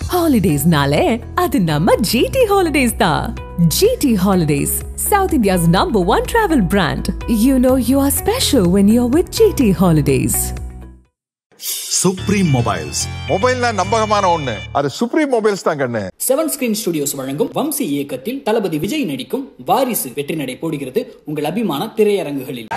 ஹாலிடேஸ்னாலே அது நம்ம ஜிடி ஹாலிடேஸ் தான் GT Holidays south India's number one travel brand you know you are special when you are with GT Holidays Supreme Mobiles மொபைல்னா நம்பகமான ஒண்ணு அது சுப்ரீம் மொபைல்ஸ் தான் கண்ணு செவன் ஸ்கிரீன் ஸ்டுடியோஸ் வழங்கும் வம்சி இயக்கத்தில் தளபதி விஜய் நடிக்கும் வாரிசு வெற்றி நடை போடுகிறது உங்கள் அபிமான திரையரங்குகளில்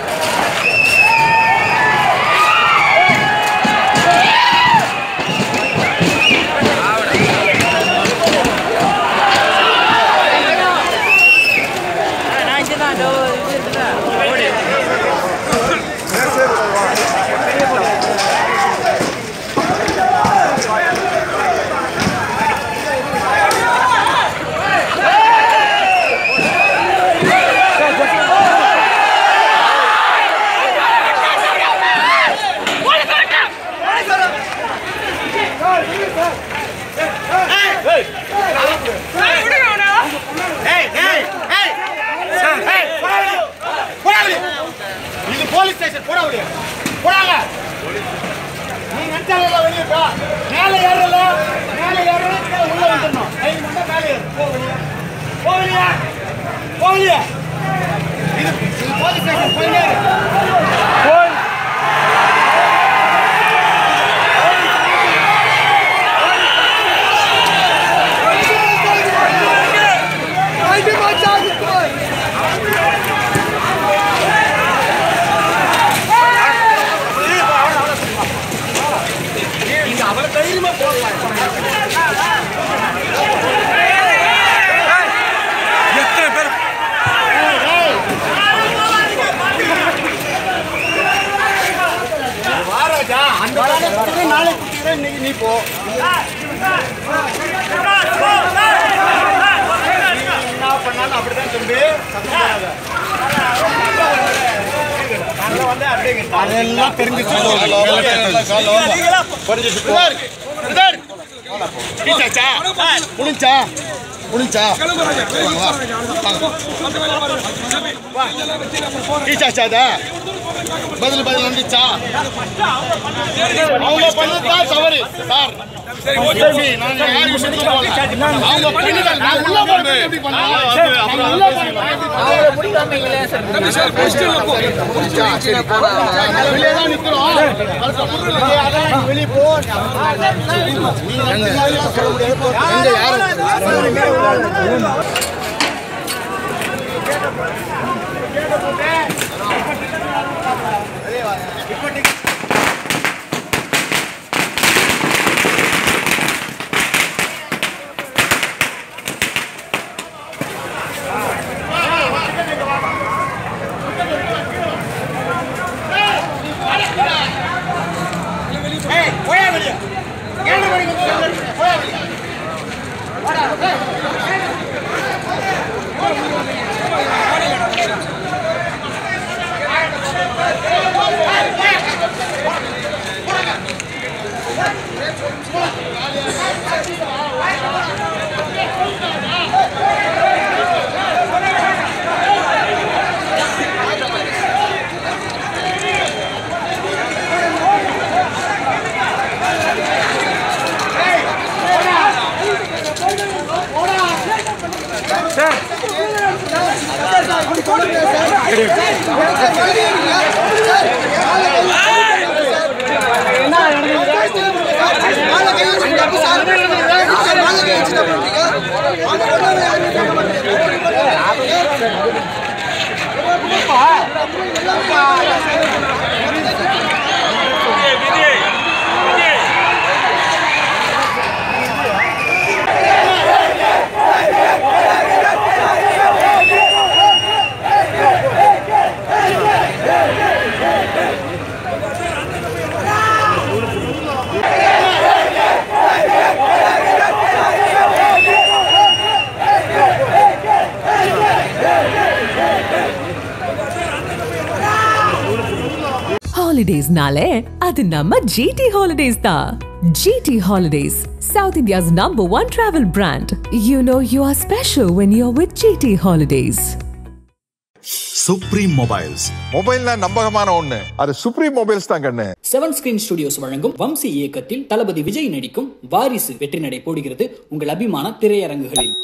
இது போலீஸ் ஸ்டேஷன் போட முடியும் போடாங்க நீ நினைச்சால வெளியே போ மேலே ஏறல மேலே ஏறல உள்ள வந்துடணும் ஐந்து மட்டும் மேலே ஏறு போ வெளியே போ வெளியே போ வெளியே இது இது போலீஸ் ஸ்டேஷன் போயினே இரு. போய் வாராஜா அந்த வேலை குடுத்துறேன், நாளைக்கு குடுத்துறேன், இன்னைக்கு நீ போ என்ன பண்ணாலும் அப்படிதான் தம்பி சத்தம் போடாத. காலைல வந்து அப்படியே இங்க அதெல்லாம் தெரிஞ்சுச்சு முடிஞ்சாச்சா முடிஞ்சா முடிஞ்சா டீச்சாச்சா அதை பதில் பதில் வந்துச்சா அவங்க பண்ணதா தவறு சார் சரி, நான் யார் விஷயத்துக்கு போகல. அவங்க பண்ணது, நான் உள்ள போறது எப்படி பண்ணலாம்? நான் உள்ள போறது எப்படி பண்ணலாம்? முடிச்சா, சரி. நாங்க வெளியே தான் நிக்கிறோம். வெளியே அதான் நீ வெளியே போ. நீ வந்து யாரையும் சொல்ல முடியாது. போ. எங்க யாரும் ஏய், போயா வெளியே. ஏழு மணிக்கு வந்து வெளியே. போயா வெளியே. ஹாலிடேஸ்னாலே அது நம்ம ஜிடி ஹாலிடேஸ் தான் GT Holidays south India's number one travel brand you know you are special when you are with GT Holidays Supreme Mobiles மொபைல்னா நம்பகமான ஒண்ணு அது சுப்ரீம் மொபைல்ஸ் தான் கண்ணு செவன் ஸ்கிரீன் ஸ்டுடியோஸ் வழங்கும் வம்சி இயக்கத்தில் தளபதி விஜய் நடிக்கும் வாரிசு வெற்றி நடை போடுகிறது உங்கள் அபிமான திரையரங்குகளில்